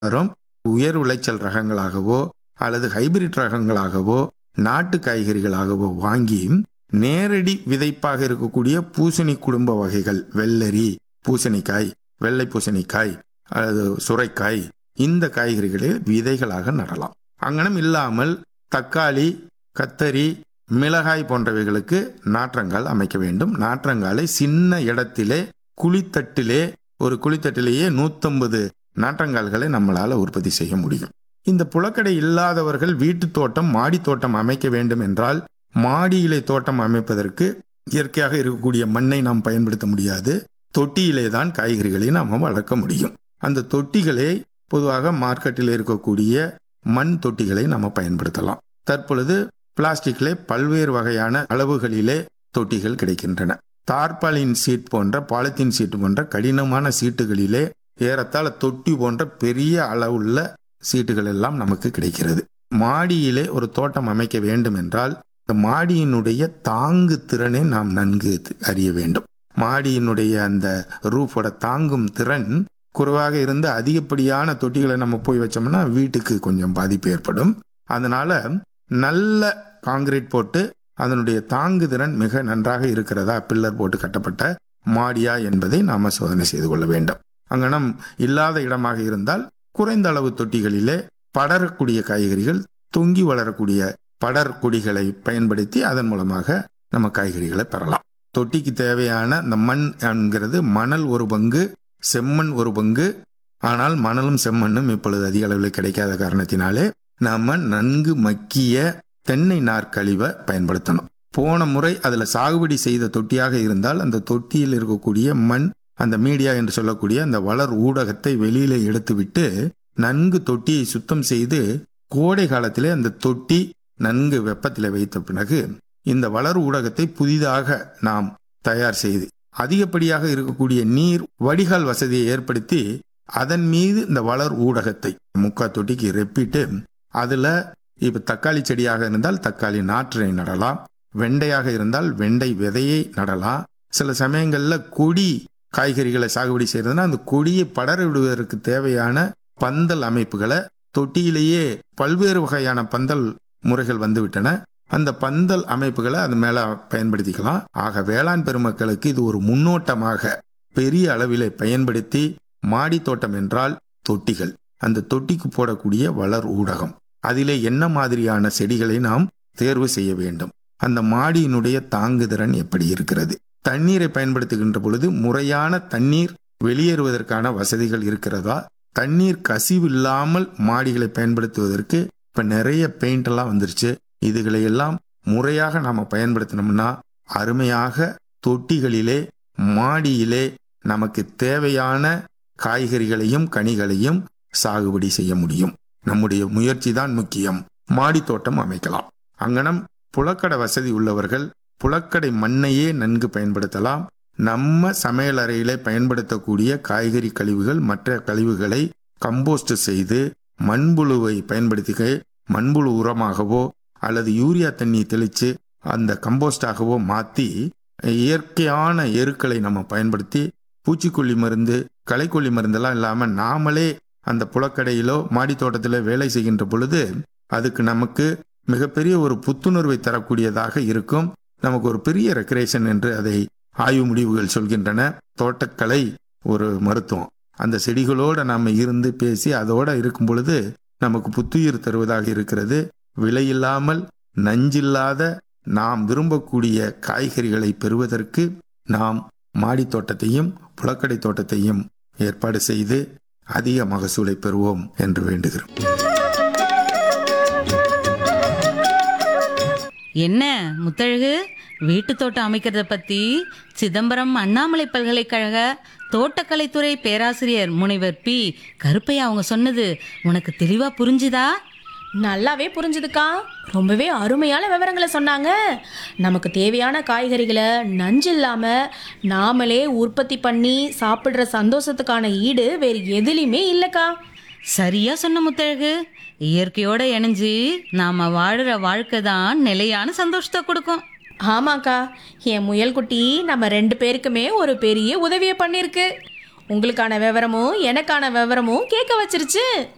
வரும் உயர் விளைச்சல் ரகங்களாகவோ அல்லது ஹைபிரிட் ரகங்களாகவோ நாட்டு காய்கறிகளாகவோ வாங்கி நேரடி விதைப்பாக இருக்கக்கூடிய பூசணி குடும்ப வகைகள் வெள்ளரி பூசணிக்காய் வெள்ளை பூசணிக்காய் அல்லது சுரைக்காய் இந்த காய்கறிகளை விதைகளாக நடலாம் அங்கனம் இல்லாமல் தக்காளி கத்தரி மிளகாய் போன்றவைகளுக்கு நாற்றங்கால் அமைக்க வேண்டும் நாற்றங்காலை சின்ன இடத்திலே குழித்தட்டிலே ஒரு குழித்தட்டிலேயே நூத்தம்பது நாற்றங்கால்களை நம்மளால உற்பத்தி செய்ய முடியும் இந்த புலக்கடை இல்லாதவர்கள் வீட்டு தோட்டம் மாடி தோட்டம் அமைக்க வேண்டும் என்றால் மாடியிலே தோட்டம் அமைப்பதற்கு இயற்கையாக இருக்கக்கூடிய மண்ணை நாம் பயன்படுத்த முடியாது தொட்டியிலே தான் காய்கறிகளை நாம் வளர்க்க முடியும் அந்த தொட்டிகளை பொதுவாக மார்க்கெட்டில் இருக்கக்கூடிய மண் தொட்டிகளை நாம் பயன்படுத்தலாம் தற்பொழுது பிளாஸ்டிக்கிலே பல்வேறு வகையான அளவுகளிலே தொட்டிகள் கிடைக்கின்றன தார்பாலின் சீட் போன்ற பாலித்தீன் சீட் போன்ற கடினமான சீட்டுகளிலே ஏறத்தாழ தொட்டி போன்ற பெரிய அளவுள்ள சீட்டுகள் எல்லாம் நமக்கு கிடைக்கிறது மாடியிலே ஒரு தோட்டம் அமைக்க வேண்டும் என்றால் இந்த மாடியினுடைய தாங்கு திறனை நாம் நன்கு அறிய வேண்டும் மாடியினுடைய அந்த ரூஃபோட தாங்கும் திறன் குறைவாக இருந்து அதிகப்படியான தொட்டிகளை நம்ம போய் வச்சோம்னா வீட்டுக்கு கொஞ்சம் பாதிப்பு ஏற்படும் அதனால நல்ல காங்கிரீட் போட்டு அதனுடைய தாங்கு திறன் மிக நன்றாக இருக்கிறதா பில்லர் போட்டு கட்டப்பட்ட மாடியா என்பதை நாம சோதனை செய்து கொள்ள வேண்டும் அங்கனம் இல்லாத இடமாக இருந்தால் குறைந்த அளவு தொட்டிகளிலே படரக்கூடிய காய்கறிகள் தொங்கி வளரக்கூடிய படர் கொடிகளை பயன்படுத்தி அதன் மூலமாக நம்ம காய்கறிகளை பெறலாம் தொட்டிக்கு தேவையான இந்த மண் என்கிறது மணல் ஒரு பங்கு செம்மண் ஒரு பங்கு ஆனால் மணலும் செம்மண்ணும் இப்பொழுது அதிக அளவில் கிடைக்காத காரணத்தினாலே நாம நன்கு மக்கிய தென்னை நார்க்கழிவை பயன்படுத்தணும் போன முறை அதுல சாகுபடி செய்த தொட்டியாக இருந்தால் அந்த தொட்டியில் இருக்கக்கூடிய மண் அந்த மீடியா என்று சொல்லக்கூடிய அந்த வளர் ஊடகத்தை வெளியில எடுத்துவிட்டு நன்கு தொட்டியை சுத்தம் செய்து கோடை காலத்திலே அந்த தொட்டி நன்கு வெப்பத்தில் வைத்த பிறகு இந்த வளர் ஊடகத்தை புதிதாக நாம் தயார் செய்து அதிகப்படியாக இருக்கக்கூடிய நீர் வடிகால் வசதியை ஏற்படுத்தி அதன் மீது இந்த வளர் ஊடகத்தை முக்கா தொட்டிக்கு ரெப்பிட்டு அதுல இப்ப தக்காளி செடியாக இருந்தால் தக்காளி நாற்றை நடலாம் வெண்டையாக இருந்தால் வெண்டை விதையை நடலாம் சில சமயங்கள்ல கொடி காய்கறிகளை சாகுபடி செய்யறதுன்னா அந்த கொடியை படர விடுவதற்கு தேவையான பந்தல் அமைப்புகளை தொட்டியிலேயே பல்வேறு வகையான பந்தல் முறைகள் வந்துவிட்டன அந்த பந்தல் அமைப்புகளை அது மேல பயன்படுத்திக்கலாம் ஆக வேளாண் பெருமக்களுக்கு இது ஒரு முன்னோட்டமாக பெரிய அளவிலே பயன்படுத்தி மாடி தோட்டம் என்றால் தொட்டிகள் அந்த தொட்டிக்கு போடக்கூடிய வளர் ஊடகம் அதிலே என்ன மாதிரியான செடிகளை நாம் தேர்வு செய்ய வேண்டும் அந்த மாடியினுடைய தாங்குதிறன் எப்படி இருக்கிறது தண்ணீரை பயன்படுத்துகின்ற பொழுது முறையான தண்ணீர் வெளியேறுவதற்கான வசதிகள் இருக்கிறதா தண்ணீர் கசிவு இல்லாமல் மாடிகளை பயன்படுத்துவதற்கு இப்ப நிறைய பெயிண்ட் எல்லாம் வந்துருச்சு இதுகளை எல்லாம் முறையாக நாம பயன்படுத்தினோம்னா அருமையாக தொட்டிகளிலே மாடியிலே நமக்கு தேவையான காய்கறிகளையும் கனிகளையும் சாகுபடி செய்ய முடியும் நம்முடைய முயற்சி தான் முக்கியம் மாடி தோட்டம் அமைக்கலாம் அங்கனம் புலக்கடை வசதி உள்ளவர்கள் புலக்கடை மண்ணையே நன்கு பயன்படுத்தலாம் நம்ம சமையல் அறையிலே பயன்படுத்தக்கூடிய காய்கறி கழிவுகள் மற்ற கழிவுகளை கம்போஸ்ட் செய்து மண்புழுவை பயன்படுத்தி மண்புழு உரமாகவோ அல்லது யூரியா தண்ணி தெளித்து அந்த கம்போஸ்டாகவோ மாற்றி இயற்கையான எருக்களை நம்ம பயன்படுத்தி பூச்சிக்கொல்லி மருந்து களைக்கொல்லி மருந்தெல்லாம் இல்லாமல் நாமளே அந்த புலக்கடையிலோ மாடி தோட்டத்திலோ வேலை செய்கின்ற பொழுது அதுக்கு நமக்கு மிகப்பெரிய ஒரு புத்துணர்வை தரக்கூடியதாக இருக்கும் நமக்கு ஒரு பெரிய ரெக்ரேஷன் என்று அதை ஆய்வு முடிவுகள் சொல்கின்றன தோட்டக்கலை ஒரு மருத்துவம் அந்த செடிகளோட நாம இருந்து பேசி அதோட இருக்கும் பொழுது நமக்கு புத்துயிர் தருவதாக இருக்கிறது விலையில்லாமல் நஞ்சில்லாத நாம் விரும்பக்கூடிய காய்கறிகளை பெறுவதற்கு நாம் மாடி தோட்டத்தையும் புலக்கடை தோட்டத்தையும் ஏற்பாடு செய்து அதிக மகசூலை பெறுவோம் என்று வேண்டுகிறோம் என்ன முத்தழகு வீட்டு தோட்டம் அமைக்கிறத பத்தி சிதம்பரம் அண்ணாமலை பல்கலைக்கழக தோட்டக்கலைத்துறை பேராசிரியர் முனைவர் பி கருப்பையா அவங்க சொன்னது உனக்கு தெளிவா புரிஞ்சுதா நல்லாவே புரிஞ்சுதுக்கா ரொம்பவே அருமையான விவரங்களை சொன்னாங்க நமக்கு தேவையான காய்கறிகளை நஞ்சு இல்லாமல் நாமளே உற்பத்தி பண்ணி சாப்பிட்ற சந்தோஷத்துக்கான ஈடு வேறு எதுலேயுமே இல்லைக்கா சரியா சொன்ன முத்தழகு இயற்கையோட இணைஞ்சு நாம வாழுற வாழ்க்கை தான் நிலையான சந்தோஷத்தை கொடுக்கும் ஆமாக்கா என் முயல்குட்டி நம்ம ரெண்டு பேருக்குமே ஒரு பெரிய உதவியை பண்ணியிருக்கு உங்களுக்கான விவரமும் எனக்கான விவரமும் கேட்க வச்சிருச்சு